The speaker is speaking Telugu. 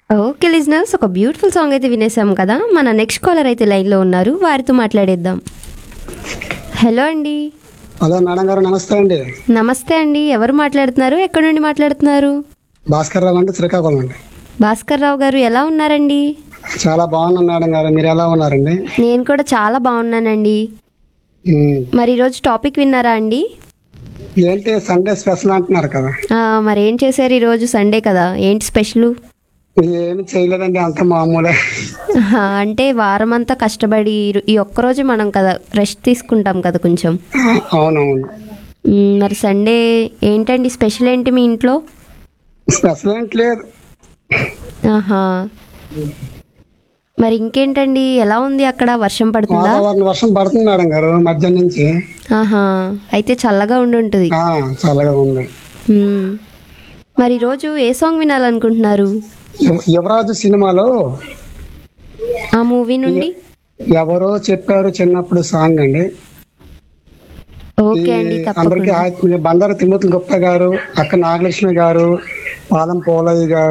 ఓకే లిజనర్స్ ఒక బ్యూటిఫుల్ సాంగ్ అయితే వినేసాం కదా మన నెక్స్ట్ కాలర్ అయితే లైన్లో ఉన్నారు వారితో మాట్లాడేద్దాం హలో అండి హలో మేడం గారు నమస్తే అండి నమస్తే అండి ఎవరు మాట్లాడుతున్నారు ఎక్కడి నుండి మాట్లాడుతున్నారు భాస్కర్ రావు అంటే శ్రీకాకుళం అండి భాస్కర్ రావు గారు ఎలా ఉన్నారండి చాలా బాగున్నాను మేడం గారు మీరు ఎలా ఉన్నారండి నేను కూడా చాలా బాగున్నానండి ఉమ్, మరి ఈరోజు టాపిక్ విన్నారా అండి ఏంటి సండే స్పెషల్ అంటున్నారు కదా ఆ, మరి ఏం చేశారు ఈరోజు సండే కదా ఏంటి స్పెషల్ ఏమి చేయలేదండి అంత మామూలే ఆహా, అంటే వారం అంతా కష్టపడి ఈ- ఈ ఒక్కరోజు మనం కదా రెస్ట్ తీసుకుంటాం కదా కొంచెం అవునవును మ్, మరి సండే ఏంటండి స్పెషల్ ఏంటి మీ ఇంట్లో స్పెషల్ ఏంటి లేదు ఆహా మరి ఇంకేంటండి ఎలా ఉంది అక్కడ వర్షం పడుతుందా వాతావరణం వర్షం పడుతుంది మేడం గారు మధ్యాహ్నం నుంచి ఆహా అయితే చల్లగా ఉండి ఉంటుంది ఆ, చల్లగా ఉంది మ్. మరి ఈరోజు ఏ సాంగ్ వినాలనుకుంటున్నారు యువ- యువరాజు సినిమాలో ఆ మూవీ నుండి ఎవరో చెప్పారు చిన్నప్పుడు సాంగ్ అండి ఓకే అండి ఈ తప్పకుండా అందరికీ బండారు తిమ్మతులు గుప్తా గారు అక్క నాగలక్ష్మి గారు పాదం పోలయ్య గారు